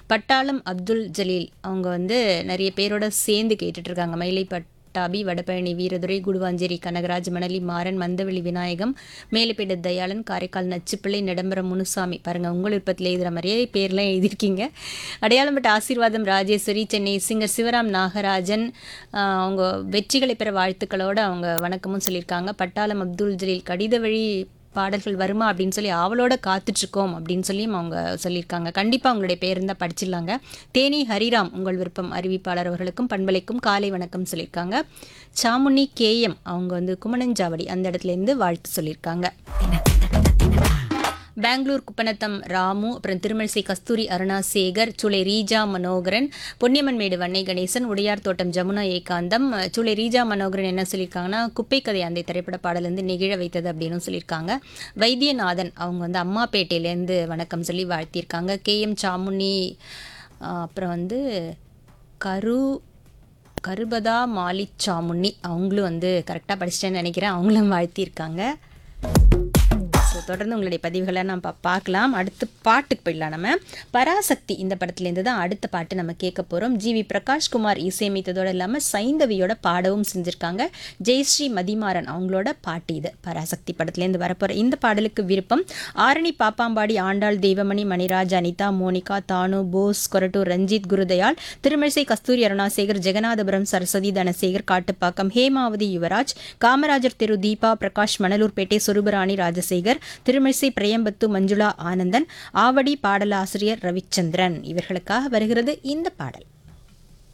பட்டாளம் அப்துல் ஜலீல் அவங்க வந்து நிறைய பேரோட சேர்ந்து கேட்டுட்டு இருக்காங்க மயிலை பட்டாபி வடபழனி வீரதுரை குடுவாஞ்சேரி கனகராஜ் மணலி மாறன் மந்தவெளி விநாயகம் மேலப்பேடு தயாளன் காரைக்கால் நச்சுப்பிள்ளை நிடம்பரம் முனுசாமி பாருங்க உங்கள் விருப்பத்தில் எழுதுகிற மாதிரியே பேர்லாம் எழுதியிருக்கீங்க அடையாளம் பட்ட ஆசீர்வாதம் ராஜேஸ்வரி சென்னை சிங்கர் சிவராம் நாகராஜன் ஆஹ், அவங்க வெற்றிகளை பெற வாழ்த்துக்களோட அவங்க வணக்கமும் சொல்லியிருக்காங்க பட்டாளம் அப்துல் ஜலீல் கடித வழி பாடல்கள் வருமா அப்படின்னு சொல்லி ஆவலோட காத்துட்ருக்கோம் அப்படின்னு சொல்லியும் அவங்க சொல்லியிருக்காங்க கண்டிப்பாக உங்களுடைய பேர் இருந்தால் படிச்சிடலாங்க தேனி ஹரிராம் உங்கள் விருப்பம் அறிவிப்பாளர் அவர்களுக்கும் பண்பலைக்கும் காலை வணக்கம் சொல்லியிருக்காங்க சாமுனி கேஎம் அவங்க வந்து குமணஞ்சாவடி அந்த இடத்துலேருந்து வாழ்த்து சொல்லியிருக்காங்க பெங்களூர் குப்பநத்தம் ராமு அப்புறம் திருமழிசை கஸ்தூரி அருணா சேகர் சுளை ரீஜா மனோகரன் பொன்னியம்மன் மேடு வன்னை கணேசன் உடையார் தோட்டம் ஜமுனா ஏகாந்தம் சுளை ரீஜா மனோகரன் என்ன சொல்லியிருக்காங்கன்னா குப்பை கதை அந்த திரைப்பட பாடல் வந்து நெகிழ வைத்தது அப்படின்னு சொல்லியிருக்காங்க வைத்தியநாதன் அவங்க வந்து அம்மாப்பேட்டையிலேருந்து வணக்கம் சொல்லி வாழ்த்தியிருக்காங்க கே எம் சாமுனி ஆஹ், அப்புறம் வந்து கரு கருபதா மாலிக் சாமுண்ணி அவங்களும் வந்து கரெக்டாக படிச்சிட்டேன்னு நினைக்கிறேன் அவங்களும் வாழ்த்தியிருக்காங்க ஸோ தொடர்ந்து உங்களுடைய பதிவுகளை நம்ம பா- பார்க்கலாம் அடுத்து பாட்டுக்கு போயிடலாம் நம்ம பராசக்தி இந்த படத்துலேருந்து தான் அடுத்த பாட்டு நம்ம கேட்க போகிறோம் ஜி வி பிரகாஷ்குமார் இசையமைத்ததோடு இல்லாமல் சைந்தவியோட பாடவும் செஞ்சுருக்காங்க ஜெயஸ்ரீ மதிமாறன் அவங்களோட பாட்டு இது பராசக்தி படத்துலேருந்து வரப்போகிற இந்த பாடலுக்கு விருப்பம் ஆரணி பாப்பாம்பாடி ஆண்டாள் தெய்வமணி மணிராஜ் அனிதா மோனிகா தானு போஸ் கொரட்டூர் ரஞ்சித் குருதயாள் திருமிழிசை கஸ்தூரி அருணாசேகர் ஜெகநாதபுரம் சரஸ்வதி தனசேகர் காட்டுப்பாக்கம் ஹேமாவதி யுவராஜ் காமராஜர் திரு தீபா பிரகாஷ் மணலூர்பேட்டை சுருபராணி ராஜசேகர் திருமிழிசை பிரேம்பத்து மஞ்சுளா ஆனந்தன் ஆவடி பாடலாசிரியர் ரவிச்சந்திரன் இவர்களுக்காக வருகிறது இந்த பாடல்